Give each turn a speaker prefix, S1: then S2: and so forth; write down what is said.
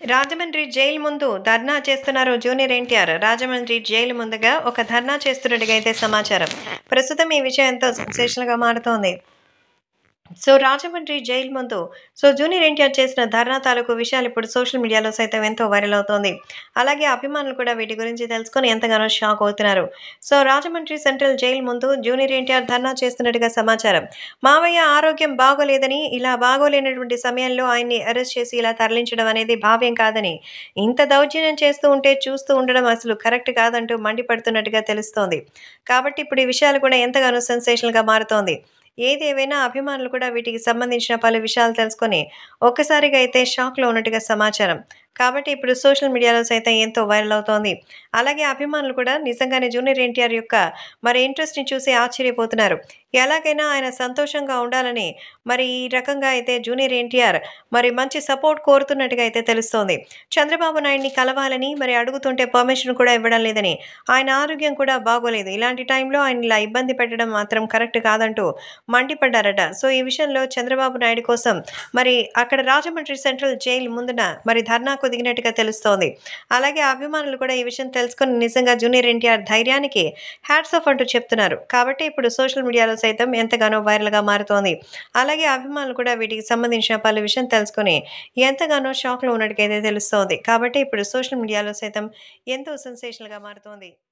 S1: Rajahmundry jail ముందు ధర్నా చేస్తున్నారు junior NTR Rajahmundry jail ముందుగా ఒక ధర్నా చేస్తున్నట్టుగా అయితే సమాచారం ప్రస్తుతం ఈ విషయం ఎంతో సెన్సేషన్గా మారుతోంది సో రాజమండ్రి జైలు ముందు సో జూనియర్ ఎన్టీఆర్ చేసిన ధర్నా తాలూకు విషయాలు ఇప్పుడు సోషల్ మీడియాలో సైతం ఎంతో వైరల్ అవుతోంది అలాగే అభిమానులు కూడా వీటి గురించి తెలుసుకొని ఎంతగానో షాక్ అవుతున్నారు సో రాజమండ్రి సెంట్రల్ జైలు ముందు జూనియర్ ఎన్టీఆర్ ధర్నా చేస్తున్నట్టుగా సమాచారం మావయ్య ఆరోగ్యం బాగోలేదని ఇలా బాగోలేనటువంటి సమయంలో ఆయన్ని అరెస్ట్ చేసి ఇలా తరలించడం అనేది భావ్యం కాదని ఇంత దౌర్జన్యం చేస్తూ ఉంటే చూస్తూ ఉండడం అసలు కరెక్ట్ కాదంటూ మండిపడుతున్నట్టుగా తెలుస్తోంది కాబట్టి ఇప్పుడు ఈ విషయాలు కూడా ఎంతగానో సెన్సేషనల్గా మారుతోంది ఏది ఏవైనా అభిమానులు కూడా వీటికి సంబంధించిన పలు విషయాలు తెలుసుకొని ఒక్కసారిగా అయితే షాక్లో ఉన్నట్టుగా సమాచారం కాబట్టి ఇప్పుడు సోషల్ మీడియాలో సైతం ఎంతో వైరల్ అవుతోంది అలాగే అభిమానులు కూడా నిజంగానే జూనియర్ ఎన్టీఆర్ యొక్క మరి ఇంట్రెస్ట్ని చూసి ఆశ్చర్యపోతున్నారు ఎలాగైనా ఆయన సంతోషంగా ఉండాలని మరి ఈ రకంగా అయితే జూనియర్ ఎన్టీఆర్ మరి మంచి సపోర్ట్ కోరుతున్నట్టుగా అయితే తెలుస్తోంది చంద్రబాబు నాయుడిని కలవాలని మరి అడుగుతుంటే పర్మిషన్ కూడా ఇవ్వడం లేదని ఆయన ఆరోగ్యం కూడా బాగోలేదు ఇలాంటి టైంలో ఆయన ఇలా ఇబ్బంది పెట్టడం మాత్రం కరెక్ట్ కాదంటూ మండిపడ్డారట సో ఈ విషయంలో చంద్రబాబు నాయుడు కోసం మరి అక్కడ రాజమండ్రి సెంట్రల్ జైలు ముందున మరి ధర్నాకు దిగినట్టుగా తెలుస్తోంది అలాగే అభిమానులు కూడా ఈ విషయం తెలుసుకుని నిజంగా జూనియర్ ఎన్టీఆర్ ధైర్యానికి హ్యాట్స్ ఆఫ్ అంటూ చెప్తున్నారు కాబట్టి ఇప్పుడు సోషల్ మీడియాలో సైతం ఎంతగానో వైరల్గా మారుతోంది అలాగే అభిమానులు కూడా వీటికి సంబంధించిన పలు విషయం తెలుసుకుని ఎంతగానో షాక్లో ఉన్నట్టుగా అయితే తెలుస్తోంది కాబట్టి ఇప్పుడు సోషల్ మీడియాలో సైతం ఎంతో సెన్సేషనల్గా మారుతోంది